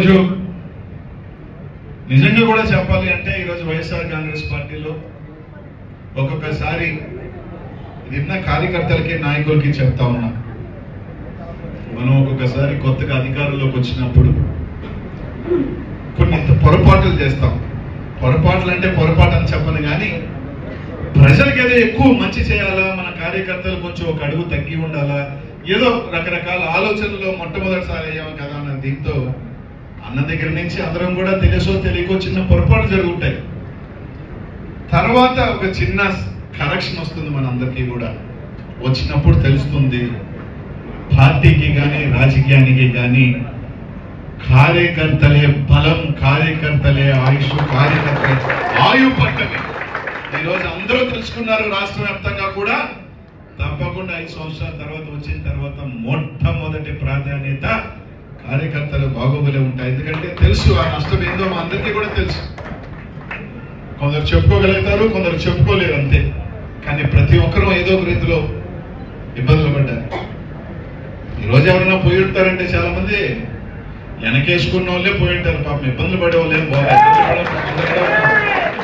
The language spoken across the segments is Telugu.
ఈరోజు నిజంగా కూడా చెప్పాలి అంటే ఈరోజు వైఎస్ఆర్ కాంగ్రెస్ పార్టీలో ఒక్కొక్కసారి నిన్న కార్యకర్తలకి నాయకులకి చెప్తా ఉన్నా మనం ఒక్కొక్కసారి కొత్తగా అధికారంలోకి వచ్చినప్పుడు కొన్ని పొరపాట్లు చేస్తాం పొరపాట్లు అంటే పొరపాటు అని చెప్పను కానీ ప్రజలకి ఏదో ఎక్కువ మంచి చేయాలా మన కార్యకర్తలు కొంచెం ఒక అడుగు తగ్గి ఉండాలా ఏదో రకరకాల ఆలోచనలు మొట్టమొదటిసారి అయ్యాం కదా అన్న దీంతో అన్న దగ్గర నుంచి అందరం కూడా తెలుసో తెలియకో చిన్న పొరపాటు జరుగుతాయి తర్వాత ఒక చిన్న కరెక్షన్ వస్తుంది మనందరికీ కూడా వచ్చినప్పుడు తెలుస్తుంది పార్టీకి కానీ రాజకీయానికి కానీ కార్యకర్తలే బలం కార్యకర్తలే ఆయుష్ కార్యకర్తలే ఆయు పట్టమే ఈరోజు అందరూ తెలుసుకున్నారు రాష్ట్ర వ్యాప్తంగా కూడా తప్పకుండా ఐదు సంవత్సరాల తర్వాత వచ్చిన తర్వాత మొట్టమొదటి ప్రాధాన్యత కార్యకర్తలు బాగోగులే ఉంటాయి ఎందుకంటే తెలుసు ఆ నష్టం ఏందో మా అందరికీ కూడా తెలుసు కొందరు చెప్పుకోగలుగుతారు కొందరు చెప్పుకోలేరు అంతే కానీ ప్రతి ఒక్కరూ ఏదో ఒక రీతిలో ఇబ్బందులు పడ్డారు ఈరోజు ఎవరైనా పోయి ఉంటారంటే చాలా మంది వెనకేసుకున్న వాళ్ళే పోయి ఉంటారు పాపం ఇబ్బందులు పడే వాళ్ళు ఏం బాగా ఇబ్బందులు పడే వాళ్ళు అందరూ కూడా ఉన్నారు.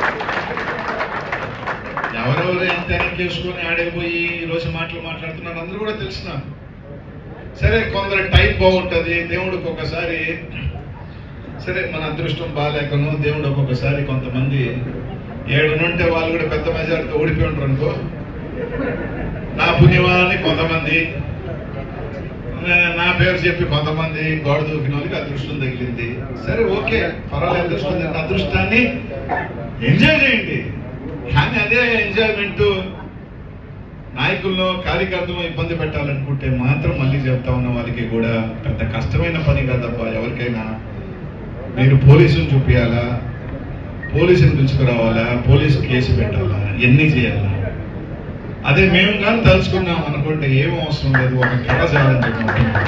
ఎవరెవరు ఎంత వెనకేసుకుని ఆడకపోయి ఈ రోజు మాటలు మాట్లాడుతున్నారు అందరూ కూడా తెలిసిన సరే కొందరు టైం బాగుంటది దేవుడికి ఒకసారి సరే మన అదృష్టం బాగాలేకను దేవుడు ఒక్కొక్కసారి కొంతమంది ఏడు నుంటే వాళ్ళు కూడా పెద్ద మెజార్టీతో ఓడిపోయి ఉంటారు అనుకో నా పుణ్యమాని కొంతమంది నా- నా పేరు చెప్పి కొంతమంది గోడ దూకిన వాళ్ళకి అదృష్టం తగిలింది సరే ఓకే పర్వాలేదు అదృష్టం తగిలింది. అదృష్టాన్ని ఎంజాయ్ చేయండి కానీ అదే ఎంజాయ్మెంట్ నాయకులను కార్యకర్తలను ఇబ్బంది పెట్టాలనుకుంటే మాత్రం మళ్ళీ చెప్తా ఉన్న వాళ్ళకి కూడా పెద్ద కష్టమైన పని కాదబ్బా ఎవరికైనా మీరు పోలీసులు చూపించాలా పోలీసుని పిలుచుకురావాలా పోలీసు కేసు పెట్టాలా ఎన్ని చేయాలా అదే మేము కానీ తలుచుకున్నాం అనుకుంటే ఏం అవసరం లేదు ఒక కథ చాలని చెప్పి అనుకున్నాం.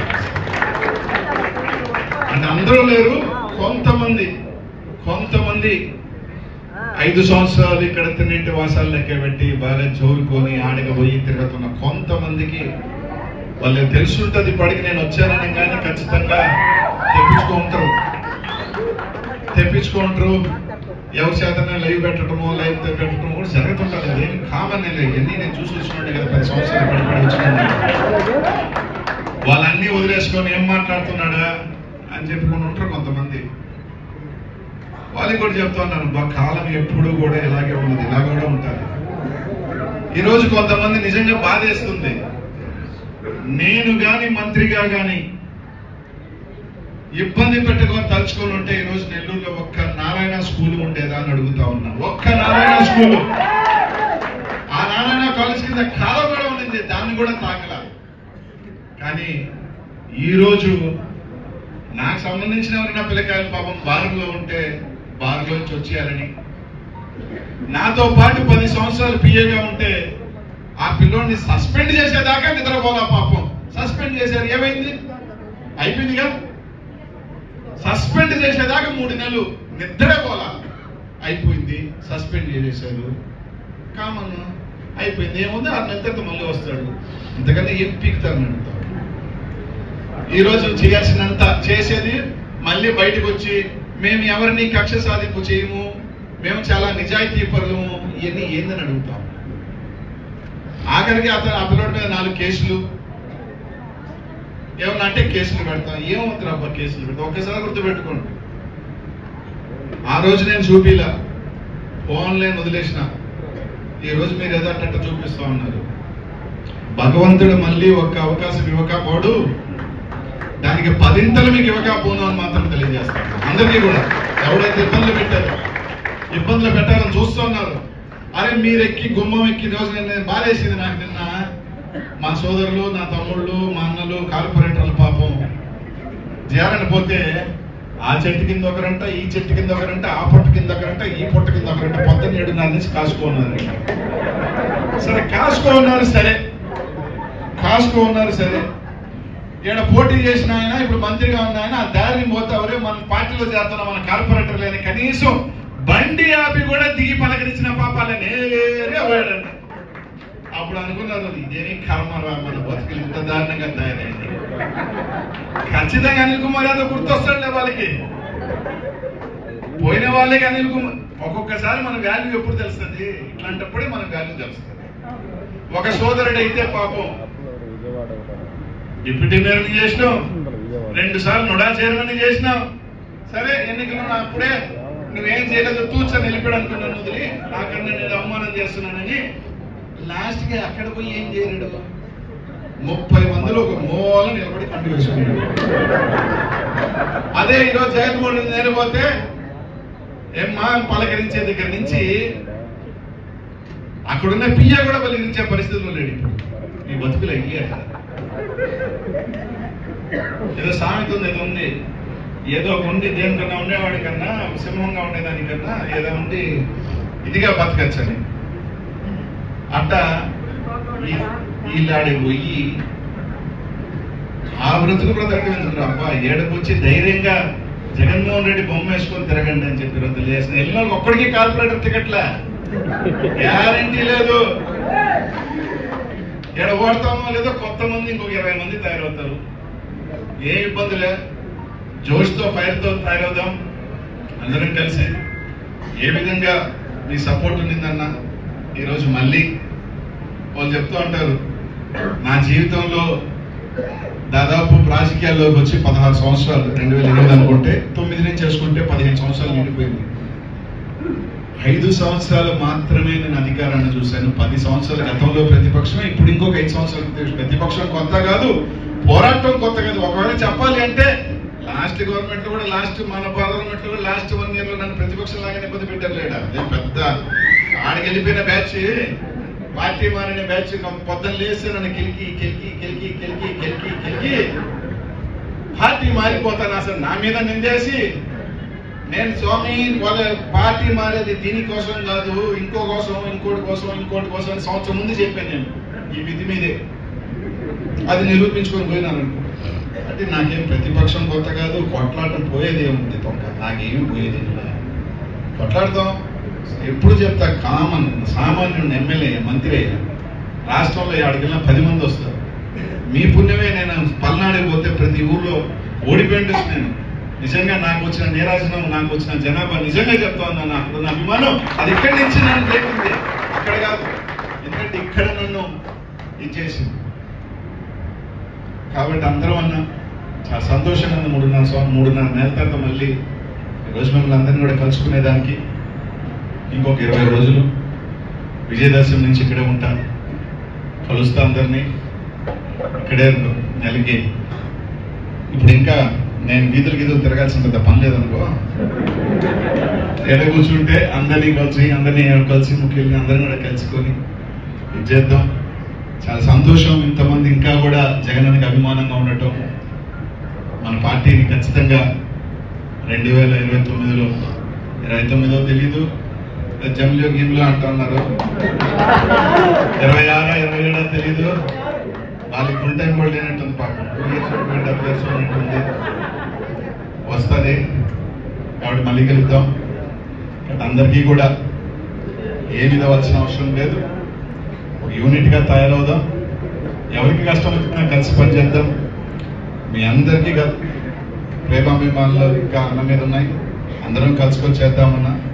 అంటే అందరూ లేరు కొంతమంది కొంతమంది ఐదు సంవత్సరాలు ఇక్కడ తిన్నింటి వాసాలు లెక్క పెట్టి బాగా జోరుకొని ఆడకపోయి తిరుగుతున్న కొంతమందికి వాళ్ళు తెలుసుంటది ఇప్పటికి నేను వచ్చానని కానీ ఖచ్చితంగా తెప్పించుకుంటారు తెప్పించుకుంటారు ఎవరి చేతనే లైవ్ పెట్టడము లైవ్ పెట్టడము కూడా జరుగుతుంటుంది అదేం కామన్ లేదు ఎన్ని నేను చూసి వచ్చినట్టు కదా పది సంవత్సరాలు పడి పడి వచ్చినాను వాళ్ళన్నీ వదిలేసుకొని ఏం మాట్లాడుతున్నాడా అని చెప్పుకొని ఉంటారు కొంతమంది వాళ్ళకి కూడా చెప్తున్నాను బా కాలం ఎప్పుడు కూడా ఇలాగే ఉండదు ఇలా కూడా ఉంటుంది ఈరోజు కొంతమంది నిజంగా బాధేస్తుంది నేను గాని మంత్రిగా గాని ఇబ్బంది పెట్టుకొని తలుచుకొని ఉంటే ఈ రోజు నెల్లూరులో ఒక్క నారాయణ స్కూల్ ఉండేదా అని అడుగుతా ఉన్నా ఒక్క నారాయణ స్కూల్ ఆ నారాయణ కాలేజ్ కింద కాలం కూడా ఉండింది దాన్ని కూడా తాకల కానీ ఈ రోజు నాకు సంబంధించిన ఎవరైనా పిల్లకాయలు పాపం బారులో ఉంటే బారులోంచి వచ్చేయాలని నాతో పాటు పది సంవత్సరాలు పిఏగా ఉంటే ఆ పిల్లోడిని సస్పెండ్ చేసేదాకా నిద్రపోలా పాపం సస్పెండ్ చేశారు ఏమైంది అయిపోయిందిగా సస్పెండ్ చేసేదాకా మూడు నెలలు నిద్రే పోలా అయిపోయింది సస్పెండ్ చేసేశారు కామన్ అయిపోయింది ఏముంది ఆరు నెలల తర్వాత మళ్ళీ వస్తాడు ఇంతకన్నా ఏం పీకుతారని అడుగుతాడు ఈ రోజు చేయాల్సినంత చేసేది మళ్ళీ బయటకు వచ్చి మేము ఎవరిని కక్ష సాధింపు చేయము మేము చాలా నిజాయితీ పరులము ఇవన్నీ ఏందని అడుగుతాం ఆఖరికి అతను ఆ పిల్లోడి మీద నాలుగు కేసులు ఏమన్నా అంటే కేసులు పెడతాం ఏమవుతుంది అబ్బా కేసులు పెడతాం ఒక్కసారి గుర్తుపెట్టుకోండి ఆ రోజు నేను చూపిలా ఫోన్లైన్ వదిలేసిన ఈ రోజు మీరు ఏదో అట్ట చూపిస్తా ఉన్నారు భగవంతుడు మళ్ళీ ఒక్క అవకాశం ఇవ్వకపోడు దానికి పదింతలు మీకు ఇవ్వకపోను అని మాత్రం తెలియజేస్తాను అందరికీ కూడా ఎవడైతే ఇబ్బందులు పెట్టారు ఇబ్బందులు పెట్టాలని చూస్తున్నారు అరే మీరు ఎక్కి గుమ్మం ఎక్కి ఈ రోజు నేను బాధేసింది నాకు నిన్న మా సోదరులు నా తమ్ముళ్ళు మా అన్నలు కార్పొరేటర్లు పాపం చేయాలని పోతే ఆ చెట్టు కింద ఒకరంట ఈ చెట్టు కింద ఒకరంట ఆ పొట్టు కింద ఒకరంట ఈ పొట్టు కింద ఒకరంట పొద్దున్న ఏడున్నర నుంచి కాసుకోన్నారు సరే కాసుకో ఉన్నారు సరే కాసుకో ఉన్నారు సరే ఈడ పోటీ చేసిన ఆయన ఇప్పుడు మంత్రిగా ఉన్న ఆయన ఆ దారిని పోతావరే మన పార్టీలో చేస్తున్న మన కార్పొరేటర్ లేని కనీసం బండి ఆపి కూడా దిగి పలకరించిన పాపాలే నేరే పోయాడండి అప్పుడు అనుకున్నారు ఇదేమి కర్మరా మన బతుకులు ఇంత దారుణంగా తయారైంది ఖచ్చితంగా అనిల్ కుమార్ యాదవ్ గుర్తొస్తాడులే వాళ్ళకి పోయిన వాళ్ళకి అనిల్ కుమార్ ఒక్కొక్కసారి మన వాల్యూ ఎప్పుడు తెలుస్తుంది ఇట్లాంటప్పుడే మన వాల్యూ తెలుస్తుంది ఒక సోదరుడు అయితే పాపం డిప్యూటీ మేయర్ని చేసినాం రెండు సార్లు నుడా చైర్మన్ చేసినాం సరే ఎన్నికలు అప్పుడే నువ్వేం చేయలేదు తూచని నిలిపాడు అనుకున్నాను వదిలి నాకన్నా నేను అవమానం చేస్తున్నానని లాస్ట్ గా అక్కడ పోయి ఏం చేయలేడు ముప్పై మందిలో ఒక మూల నిలబడి కంటి వేసుకున్నాడు అదే ఈరోజు జగన్మోహన్ రెడ్డి నేరిపోతే ఏమ్మా అని పలకరించే దగ్గర నుంచి అక్కడున్న పియ్య కూడా పలకరించే పరిస్థితుల్లో లేడు ఇప్పుడు ఈ బతుకులు అయ్యాక ఏదో సామెత ఉంది ఏదో ఉంది ఏదో ఒక ఉండి దేనికన్నా ఉండేవాడి కన్నా సింహంగా ఉండేదానికన్నా ఏదో ఉండి ఇదిగా బతకచ్చని అట్ట ఈ- వీళ్ళాడి పోయి ఆ బ్రతుకు బ్రతకడం ఎందుకు అబ్బా ఏడకు వచ్చి ధైర్యంగా జగన్మోహన్ రెడ్డి బొమ్మ వేసుకొని తిరగండి అని చెప్పి రద్దు చేసిన వెళ్ళిన వాళ్ళకి ఒక్కడికి కార్పొరేటర్ టికెట్లా గ్యారంటీ లేదు ఎడ ఓడతామో లేదో కొత్త మంది ఇంకొక ఇరవై మంది తయారవుతారు ఏ ఇబ్బందులే జోష్తో ఫైర్తో తయారవుదాం అందరం కలిసి ఏ విధంగా మీ సపోర్ట్ ఉండిందన్న ఈరోజు మళ్ళీ వాళ్ళు చెప్తూ ఉంటారు నా జీవితంలో దాదాపు రాజకీయాల్లోకి వచ్చి పదహారు సంవత్సరాలు రెండు వేల ఎనిమిది అనుకుంటే తొమ్మిది నుంచి చేసుకుంటే పదిహేను సంవత్సరాలు నిండిపోయింది ఐదు సంవత్సరాలు మాత్రమే నేను అధికారాన్ని చూశాను పది సంవత్సరాల గతంలో ప్రతిపక్షం ఇప్పుడు ఇంకొక ఐదు సంవత్సరాల క్రితం ప్రతిపక్షం కొత్త కాదు పోరాటం కొత్త కాదు ఒకవేళ చెప్పాలి అంటే లాస్ట్ గవర్నమెంట్ కూడా లాస్ట్ మన పార్లమెంట్ కూడా లాస్ట్ వన్ ఇయర్ లో నన్ను ప్రతిపక్షం లాగానే ఇబ్బంది పెట్టారు లేడా అదే పెద్ద ఆడికి వెళ్ళిపోయిన బ్యాచ్ పార్టీ మారిన బ్యాచ్ పొద్దున్న లేస్తే నన్ను కిలికి కిలికి కిలికి కిలికి కిలికి కిలికి పార్టీ మారిపోతాను అసలు నా మీద నిందేసి నేను స్వామి వాళ్ళ పార్టీ మారేది దీనికోసం కాదు ఇంకో కోసం ఇంకోటి కోసం ఇంకోటి కోసం అని సంవత్సరం ముందు చెప్పాను నేను ఈ విధి మీదే అది నిరూపించుకొని పోయినాను అనుకో అంటే నాకేం ప్రతిపక్షం కొత్త కాదు కొట్లాడటం పోయేది ఏముంది తొక్క నాకేమి పోయేది ఏం లేదు. కొట్లాడతాం ఎప్పుడు చెప్తా కామన్ సామాన్యుడు ఎమ్మెల్యే మంత్రి అయ్యా రాష్ట్రంలో ఎక్కడికెళ్ళినా పది మంది వస్తారు మీ పుణ్యమే నేను పల్నాడుకి పోతే ప్రతి ఊర్లో ఓడిపోయింది నేను నిజంగా నాకు వచ్చిన నీరాజనం నాకు వచ్చిన జనాభా నిజంగా చెప్తా ఉన్నాను అక్కడ ఉన్న అభిమానం అది ఇక్కడి నుంచి నన్ను లేకుంది అక్కడ కాదు ఎందుకంటే ఇక్కడ నన్ను ఇచ్చేసింది కాబట్టి అందరం అన్న చాలా సంతోషంగా ఉంది మూడున్నర సంవ- మూడున్నర నెలల తర్వాత మళ్ళీ ఈరోజు మిమ్మల్ని అందరినీ కూడా కలుసుకునేదానికి ఇంకొక ఇరవై రోజులు విజయదశమి నుంచి ఇక్కడే ఉంటాను కలుస్తా అందరినీ ఇక్కడే నెలకి ఇప్పుడు ఇంకా నేను వీధులు గీదులు తిరగాల్సిన పని లేదనుకో ఎడ కూర్చుంటే అందరినీ కలిసి అందరినీ కలిసి ముఖ్యుల్ని అందరిని కూడా కలుసుకొని ఇది చేద్దాం చాలా సంతోషం ఇంతమంది ఇంకా కూడా జగనానికి అభిమానంగా ఉండటం మన పార్టీని ఖచ్చితంగా రెండు వేల ఇరవై తొమ్మిదిలో ఇరవై తొమ్మిదో తెలీదు జమ్లో గిమ్లో అంటున్నారు ఇరవై ఆరో ఇరవై ఏడో తెలీదు వాళ్ళకి ఫుల్ టైం కూడా లేనట్టుంది పాపం టూ ఇయర్స్ డబ్బు ఇయర్స్ ఉన్నట్టుంది వస్తుంది కాబట్టి మళ్ళీ కలుద్దాం కాబట్టి అందరికీ కూడా ఏమి ఇవ్వాల్సిన అవసరం లేదు యూనిట్ గా తయారవుదాం ఎవరికి కష్టం వచ్చినా కలిసి పనిచేద్దాం మీ అందరికీ గా- ప్రేమాభిమానులు ఇంకా అన్న మీద ఉన్నాయి అందరం కలుసుకొని చేద్దామన్నా